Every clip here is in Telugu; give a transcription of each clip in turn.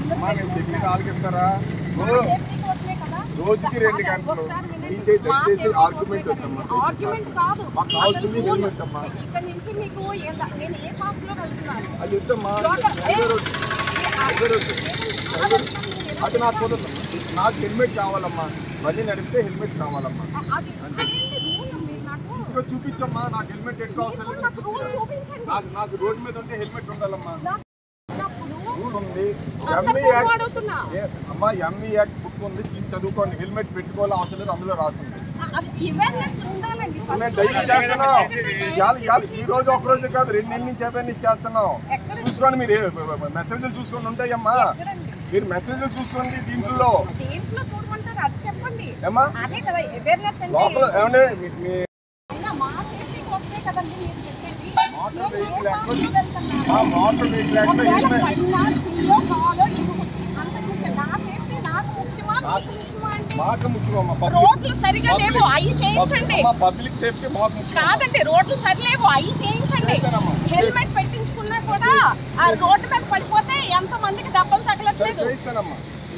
అందరూ అమ్మా నేను చెప్పిన ఆలకిస్తారా మా ఓ, సేఫ్టీ కోసమే కదా. రోజుకి రెండు ఒకసారి గంటలు వినండి. దయచేసి మా దయచేసి సేఫ్టీ ఆర్గ్యుమెంట్ కోసమే వద్దమ్మా కదా. ఆర్గ్యుమెంట్ కాదు మాకు కావాల్సింది అసలు హెల్మెట్ అమ్మా ఇక్కడ నుంచి మీకు ఎంత- నేను ఏ ఫాస్ట్ లో వెళ్తున్నాను అది వద్దమ్మా లోకల్- ఏ- హైవే రోడ్డు హైవే రోడ్డు అలా వెళ్తున్నాను, మీరు అది నాకు కుదరదమ్మా నాకు హెల్మెట్ కావాలమ్మా బండి నడిపితే హెల్మెట్ కావాలమ్మా అది అదేంటి రూల్ మీరు నాకు ఇసుక చూపించమ్మా నాకు హెల్మెట్ ఎట్లా అవసరం మీరు లేదు నాకు రూల్ చూపించండి నాకు నాకు రోడ్డు మీద ఉంటే హెల్మెట్ ఉండాలమ్మా నాకు ఉన్నప్పుడు రూల్ ఉంది అందరికీ ఎంఈ యాక్ట్ అడుగుతున్నా ఏ, అమ్మా ఎంఈ యాక్ట్ బుక్ ఉంది తీసి చదువుకోండి హెల్మెట్ పెట్టుకోవాలి అవసరం లేదు అందులో రాసింది అవేర్నెస్ ఉండాలండి first. నేను డైలీ చేస్తున్నాం ఇవాళ ఇవాళ ఈ రోజు ఒక రోజు కాదు రెండు నెలల నుంచి అవేర్నెస్ చేస్తున్నాం ఎక్కడ చూసుకోండి మీరు మెసేజ్లు చూసుకొని ఉంటాయమ్మా ఎక్కడండి? మీరు మెసేజ్లు చూసుకోండి దీంట్లో దేంట్లో చూడమంటారు అది చెప్పండి ఏమ్మా అదే కదా అవేర్నెస్ అంటే లోపల ఏమండి మీ- మీ అయినా మా సేఫ్టీ కోసమే కదండి మీరు చెప్పేది మోటార్ నేను ఏ వెహికల్ ఫాస్ట్ యాక్ట్ వెళ్తున్నాను? ఆ మోటార్ వెహికల్ యాక్ట్ ఒకవేళ హెల్మెట్ పడినా, కిందో, కాలో, ఇరుగు. అంతకుమించి నా సేఫ్టీ నాకు ముఖ్యమా మీకు ముఖ్యమా అంటే మాకు ముఖ్యమమ్మా పబ్లిక్ రోడ్లు సరిగా లేవు అవి చేయించండి అమ్మా పబ్లిక్ సేఫ్టీ మాకు ముఖ్యం కాదండి రోడ్లు సరిలేవు అవి చేయించండి చేస్తానమ్మా. హెల్మెట్ పెట్టించుకున్నా కూడా ఆ రోడ్డు మీద పడిపోతే ఎంత మందికి దెబ్బలు సరే తగలట్లేదు చేయిస్తానమ్మా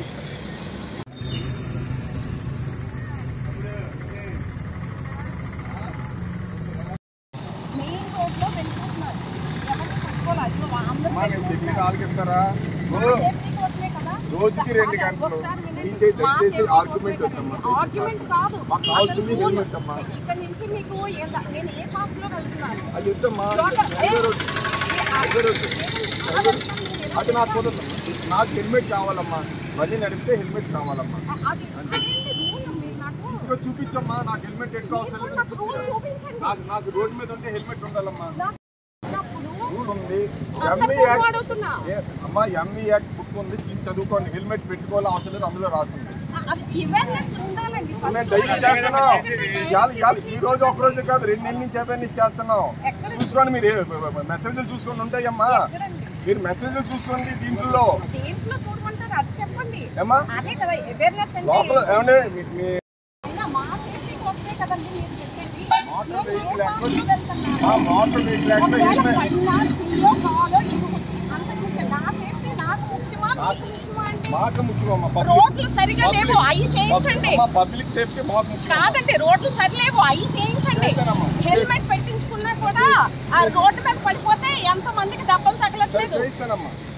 మెయిన్ రోడ్లో వెళ్ళిపోతున్నారు ఎవరిని పట్టుకోవాలి అదిగో అందరూ అమ్మా నేను చెప్పిన ఆలకిస్తారా మా ఓ, సేఫ్టీ కోసమే కదా రోజుకి రెండు అదే, గంటలు ఒకసారి వినండి. దయచేసి మా దయచేసి సేఫ్టీ ఆర్గ్యుమెంట్ కోసమే వద్దమ్మా కదా. ఆర్గ్యుమెంట్ కాదు మాకు కావాల్సింది అసలు హెల్మెట్ అమ్మా ఇక్కడ నుంచి మీకు ఎంత- నేను ఏ ఫాస్ట్ లో వెళ్తున్నాను అది వద్దమ్మా లోకల్- హైవే ఏ- రోడ్డు హైవే రోడ్డు అలా వెళ్తున్నాను, మీరు అది నాకు కుదరదమ్మా నాకు హెల్మెట్ కావాలమ్మా బండి నడిపితే హెల్మెట్ కావాలమ్మా అది అదేంటి రూల్ మీరు నాకు ఇసుక చూపించమ్మా నాకు హెల్మెట్ ఎట్లా అవసరం మీరు లేదు నాకు రూల్ చూపించండి నాకు నాకు రోడ్డు మీద ఉంటే హెల్మెట్ ఉండాలమ్మా ఉన్నప్పుడు రూల్ ఉంది ఎంఈ అందరికీ యాక్ట్ అడుగుతున్నా ఏ, అమ్మా ఎంఈ యాక్ట్ బుక్ ఉంది తీసి చదువుకోండి హెల్మెట్ పెట్టుకోవాలి అవసరం లేదు అందులో రాసింది అవేర్నెస్ ఉండాలండి first. నేను డైలీ చేస్తున్నాం ఇవాళ ఇవాళ ఈ రోజు ఒక రోజు కాదు రెండు నెలల నుంచి అవేర్నెస్ చేస్తున్నాం ఎక్కడ చూసుకోండి మీరు మెసేజ్లు చూసుకొని ఉంటాయమ్మా ఎక్కడండి? మీరు మెసేజ్లు చూసుకోండి దీంట్లో దేంట్లో చూడమంటారు అది చెప్పండి ఏమ్మా అదే కదా అవేర్నెస్ అంటే లోపల ఏమండి మీ- మీ అయినా మా సేఫ్టీ కోసమే కదండి మీరు చెప్పేది మోటార్ నేను ఏ వెహికల్ యాక్ట్ ఫాస్ట్ వెళ్తున్నాను? ఆ మోటార్ వెహికల్ యాక్ట్ ఒకవేళ హెల్మెట్ పడినా, కిందో, కాలో, ఇరుగు. అంతకుమించి నా సేఫ్టీ నాకు ముఖ్యమా మీకు ముఖ్యమా అంటే మాకు ముఖ్యమమ్మా పబ్లిక్ రోడ్లు సరిగా లేవు అవి చేయించండి అమ్మా పబ్లిక్ సేఫ్టీ మాకు ముఖ్యం కాదండి రోడ్లు సరిలేవు అవి చేయించండి చేస్తానమ్మా. హెల్మెట్ పెట్టించుకున్నా కూడా ఆ రోడ్డు మీద పడిపోతే ఎంత మందికి దెబ్బలు సరే తగలట్లేదు చేయిస్తానమ్మా